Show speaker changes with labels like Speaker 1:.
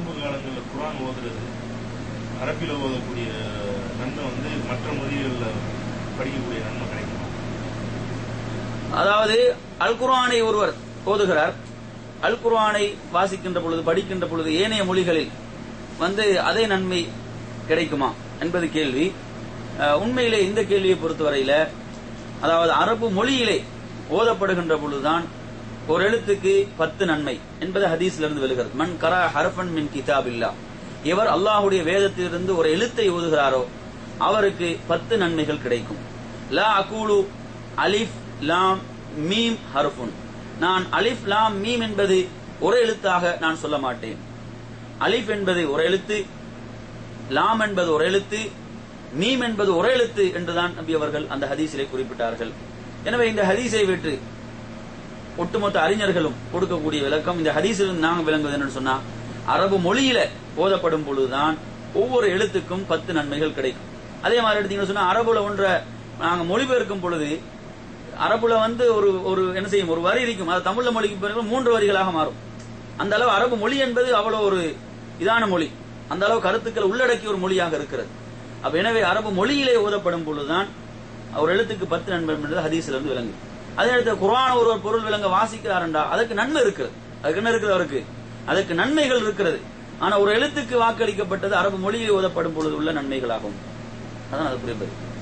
Speaker 1: நோன்பு காலங்களில் குரான் ஓதுறது அரபில ஓதக்கூடிய நன்மை வந்து மற்ற மொழிகளில் படிக்கக்கூடிய நன்மை கிடைக்குமா
Speaker 2: அதாவது அல் குர்ஆனை ஒருவர் ஓதுகிறார் அல் குர்ஆனை வாசிக்கின்ற பொழுது படிக்கின்ற பொழுது ஏனைய மொழிகளில் வந்து அதே நன்மை கிடைக்குமா என்பது கேள்வி அஹ், உண்மையிலே இந்த கேள்வியை பொறுத்தவரையில அதாவது அரபு மொழியிலே ஓதப்படுகின்ற பொழுதுதான் ஒரு எழுத்துக்கு பத்து நன்மை என்பது ஹதீஸ்ல இருந்து வெளிகிறது மன் கரா ஹரஃபன் மின் கிதாபில்லா இவர் அல்லாஹ்வுடைய வேதத்திலிருந்து ஒரு எழுத்தை ஓதுகிறாரோ அவருக்கு பத்து நன்மைகள் கிடைக்கும் லா அகூலு அலிஃப் லாம் மீம் ஹர்ஃபுன் நான் அலிஃப் லாம் மீம் என்பது ஒரு எழுத்தாக நான் சொல்ல மாட்டேன் அலிஃப் என்பது ஒரு எழுத்து லாம் என்பது ஒரு எழுத்து மீம் என்பது ஒரு எழுத்து என்றுதான் நபி அவர்கள் அந்த ஹதீஸிலே குறிப்பிட்டார்கள் எனவே இந்த ஹதீஸை விட்டு ஒட்டுமொத்த அறிஞர்களும் கொடுக்கக்கூடிய விளக்கம் இந்த ஹதீஸில் நாங்கள் விளங்குவது என்னன்னு சொன்னா அரபு மொழியில ஓதப்படும் பொழுதுதான் ஒவ்வொரு எழுத்துக்கும் பத்து நன்மைகள் கிடைக்கும் அதே மாதிரி எடுத்தீங்கன்னு சொன்னா அரபுல ஒன்றை நாங்க மொழிபெயர்க்கும் பொழுது அரபுல வந்து ஒரு ஒரு என்ன செய்யும் ஒரு வரி இருக்கும் அது தமிழ்ல மொழிக்கு பிறகு மூன்று வரிகளாக மாறும் அந்த அளவு அரபு மொழி என்பது அவ்வளவு ஒரு இதான மொழி அந்த அளவு கருத்துக்கள் உள்ளடக்கிய ஒரு மொழியாக இருக்கிறது அப்ப எனவே அரபு மொழியிலே ஓதப்படும் பொழுதுதான் ஒரு எழுத்துக்கு பத்து நன்மை என்பது ஹதீஸ்ல இருந்து விளங்கு அதே நேரத்தில் குர்ஆன் ஒருவர் பொருள் விளங்க வாசிக்கிறார்டா அதுக்கு நன்மை இருக்குது அதுக்கு என்ன இருக்குது அவருக்கு அதுக்கு நன்மைகள் இருக்கிறது ஆனா ஒரு எழுத்துக்கு வாக்களிக்கப்பட்டது அரபு மொழியில் ஓதப்படும் பொழுது உள்ள நன்மைகளாகும் அதான் அது புரியுது